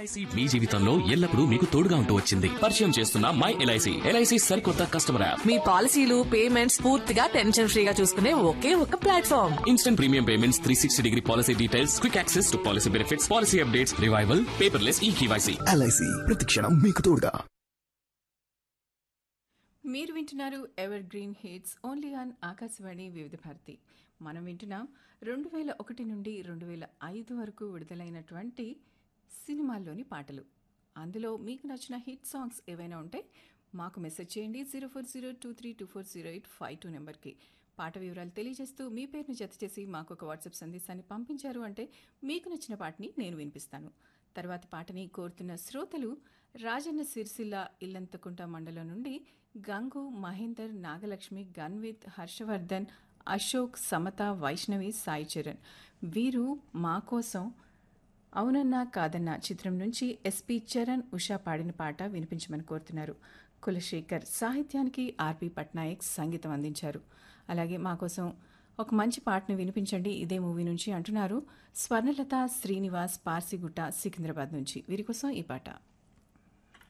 LIC మీ జీవితంలో ఎల్లప్పుడూ మీకు తోడుగా ఉంటూ వచ్చింది పరిచయం చేస్తున్న మై ఎల్ఐసి ఎల్ఐసి సరికొత్త కస్టమర్ యాప్ మీ పాలసీలు పేమెంట్స్ పూర్తిగా టెన్షన్ ఫ్రీగా చూసుకునే ఒకే ఒక platform instant premium payments three sixty degree policy details quick access to policy benefits policy updates revival paperless e KYC LIC ప్రతిక్షణం మీకు తోడుగా మీరు వింటున్నారు evergreen hits only on Akashvani Vividh Bharati మనం వింటున్నాం రెండు వేల ఒకటి నుండి రెండు వేల ఐదు వరకు విడుదలైనటువంటి సినిమాల్లోని పాటలు అందులో మీకు నచ్చిన హిట్ సాంగ్స్ ఏవైనా ఉంటే మాకు మెసేజ్ చేయండి zero four zero two three two four zero eight five two నెంబర్కి పాట వివరాలు తెలియజేస్తూ మీ పేరుని జత చేసి మాకు ఒక వాట్సాప్ సందేశాన్ని పంపించారు అంటే మీకు నచ్చిన పాటని నేను వినిపిస్తాను తర్వాత పాటని కోరుతున్న శ్రోతలు రాజన్న సిరిసిల్ల ఇల్లంతకుంట మండలం నుండి గంగు మహేందర్ నాగలక్ష్మి గన్విత్ హర్షవర్ధన్ అశోక్ సమత వైష్ణవి సాయి చరణ్ వీరు మా కోసం అవునన్నా కాదన్నా చిత్రం నుంచి ఎస్పి చరణ్ ఉషా పాడిన పాట వినిపించమని కోరుతున్నారు కులశేఖర్ సాహిత్యానికి ఆర్పి పట్నాయక్ సంగీతం అందించారు అలాగే మా కోసం ఒక మంచి పాటను వినిపించండి ఇదే మూవీ నుంచి అంటున్నారు స్వర్ణలత శ్రీనివాస్ పార్సిగుట్ట సికింద్రాబాద్ నుంచి వీరి కోసం ఈ పాట